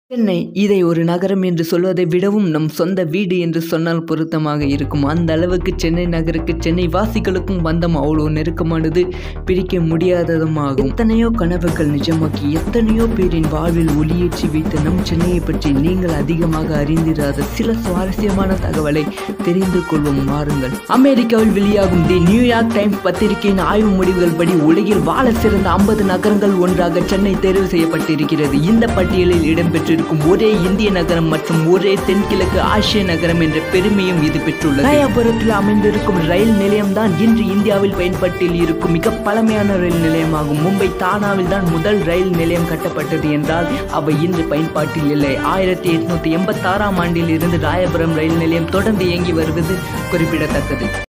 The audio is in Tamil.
சென்னை இதை ஒரு நகரம் என்று சொல்வதை விடவும் நம் சொந்த வீடு என்று சொன்னால் பொருத்தமாக இருக்கும் அந்த அளவுக்கு சென்னை நகருக்கு சென்னை வாசிகளுக்கும் பந்தம் அவ்வளோ நெருக்கமானது பிரிக்க முடியாததுமாகும் எத்தனையோ கனவுகள் நிஜமாக்கி எத்தனையோ பேரின் வாழ்வில் ஒளியேற்றி வைத்த நம் சென்னையை பற்றி நீங்கள் அதிகமாக அறிந்திராத சில சுவாரஸ்யமான தகவலை தெரிந்து கொள்வோம் மாறுங்கள் அமெரிக்காவில் வெளியாகும் தி நியூயார்க் டைம்ஸ் பத்திரிகையின் ஆய்வு முடிவுகள் படி உலகில் வாழ சிறந்த ஐம்பது நகரங்கள் ஒன்றாக சென்னை தேர்வு செய்யப்பட்டிருக்கிறது இந்த பட்டியலில் இடம்பெற்றிருக்கும் ஒரே இந்திய நகரம் மற்றும் ஒரே தென்கிழக்கு ஆசிய நகரம் என்ற பெருமையும் இது பெற்றுள்ளது ராயாபுரத்தில் அமைந்திருக்கும் ரயில் நிலையம்தான் இன்று இந்தியாவில் பயன்பாட்டில் இருக்கும் மிக பழமையான ரயில் நிலையமாகும் மும்பை தானாவில் தான் முதல் ரயில் நிலையம் கட்டப்பட்டது என்றால் அவை இன்று பயன்பாட்டில் இல்லை ஆயிரத்தி எட்நூத்தி எண்பத்தாறாம் ஆண்டில் இருந்து ராயபுரம் ரயில் நிலையம் தொடர்ந்து இயங்கி வருவது குறிப்பிடத்தக்கது